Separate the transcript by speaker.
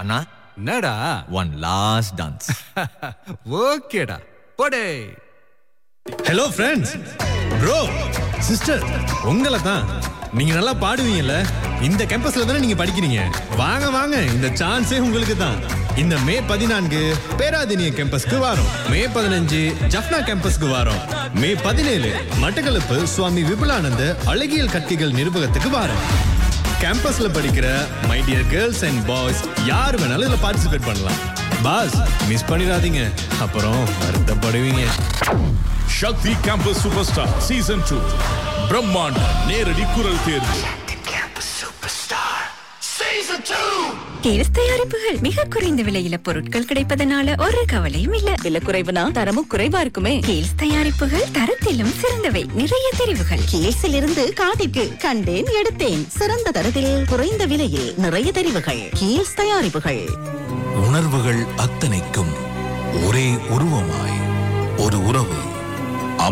Speaker 1: அண்ணா
Speaker 2: என்னடா
Speaker 1: one last dance
Speaker 2: ஓகேடா போடே
Speaker 3: ஹலோ ஃப்ரெண்ட்ஸ் ப்ரோ சிஸ்டர் உங்களை தான் நீங்க நல்லா பாடுவீங்கல்ல இந்த கேம்பஸ்ல தானே நீங்க படிக்கிறீங்க வாங்க வாங்க இந்த சான்ஸே உங்களுக்கு தான் இந்த மே பதினான்கு பேராதினிய கேம்பஸ்க்கு வாரோம் மே பதினஞ்சு ஜப்னா கேம்பஸ்க்கு வாரோம் மே பதினேழு மட்டக்களப்பு சுவாமி விபுலானந்த அழகியல் கட்டிகள் நிர்வாகத்துக்கு வாரோம் கேம்பஸ்ல படிக்கிற my dear girls and boys யார் வேணாலும் இதுல பார்ட்டிசிபேட் பண்ணலாம் பாஸ் மிஸ் பண்ணிடாதீங்க அப்புறம் வருத்தப்படுவீங்க
Speaker 4: Sakthi campus super star season two பிரம்மாண்ட நேரடி குரல் தேர்வு
Speaker 5: கேஸ் தயாரிப்புகள் மிக குறைந்த விலையில பொருட்கள் கிடைப்பதனால ஒரு கவலையும் இல்ல
Speaker 6: விலை குறைவுனா தரமும் குறைவா இருக்குமே
Speaker 5: கேஸ் தயாரிப்புகள் தரத்திலும் சிறந்தவை நிறைய தெரிவுகள்
Speaker 6: கேஸில் இருந்து காதிற்கு கண்டேன் எடுத்தேன் சிறந்த தரத்தில் குறைந்த விலையில் நிறைய தெரிவுகள் கீல்ஸ் தயாரிப்புகள்
Speaker 7: உணர்வுகள் அத்தனைக்கும் ஒரே உருவமாய்